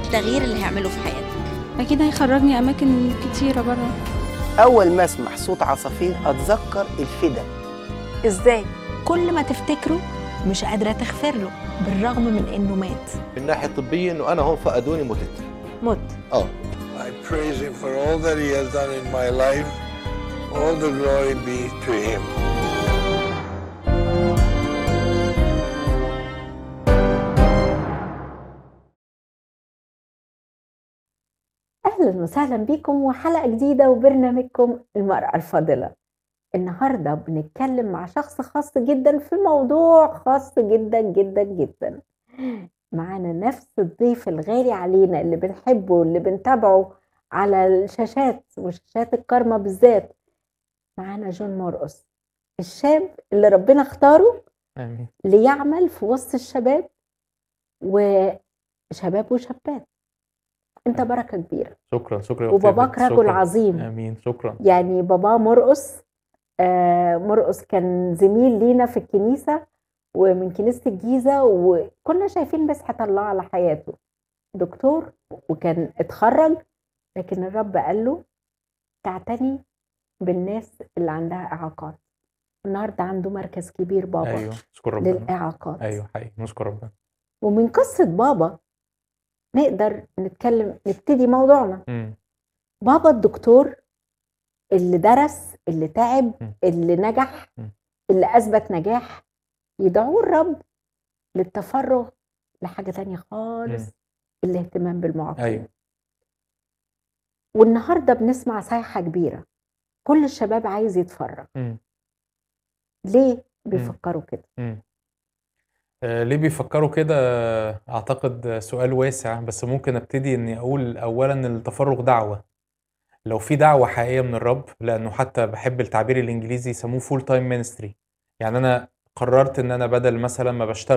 والتغيير اللي هيعمله في حياتك اكيد هيخرجني اماكن كتيره بره أول ما أسمع صوت عصافير أتذكر الفدا ازاي كل ما تفتكره مش قادره تغفر له بالرغم من انه مات من الناحيه الطبيه انه انا هون فقدوني متت مت اه I praise him for all that he has done in my life. All the glory be to him. أهلا وسهلا بكم وحلقة جديدة وبرنامجكم المرأة الفاضلة النهاردة بنتكلم مع شخص خاص جدا في موضوع خاص جدا جدا جدا معانا نفس الضيف الغالي علينا اللي بنحبه واللي بنتابعه على الشاشات وشاشات الكارما بالذات معانا جون مرقص الشاب اللي ربنا اختاره آمين ليعمل في وسط الشباب وشباب وشابات انت بركة كبيرة شكرا شكرا يا أختي وباباك إيفا. رجل شكراً. عظيم امين شكرا يعني بابا مرقص آه مرقص كان زميل لينا في الكنيسة ومن كنيسة الجيزة وكنا شايفين مسحة الله على حياته دكتور وكان اتخرج لكن الرب قال له تعتني بالناس اللي عندها إعاقات النهاردة عنده مركز كبير بابا ايوه نشكر ربنا للإعاقات ايوه حقيقي نشكر ربنا ومن قصة بابا نقدر نتكلم نبتدي موضوعنا مم. بابا الدكتور اللي درس اللي تعب م. اللي نجح م. اللي أثبت نجاح يدعوه الرب للتفرغ لحاجة تانية خالص م. الاهتمام بالمعاقين ايوه والنهاردة بنسمع صيحة كبيرة كل الشباب عايز يتفرغ مم. ليه بيفكروا كده مم. آه، ليه بيفكروا كده اعتقد سؤال واسع بس ممكن ابتدي اني اقول اولا إن التفرغ دعوة لو في دعوة حقيقية من الرب لانه حتى بحب التعبير الانجليزي يسموه فول تايم مينستري يعني انا قررت ان انا بدل مثلا ما بشتغل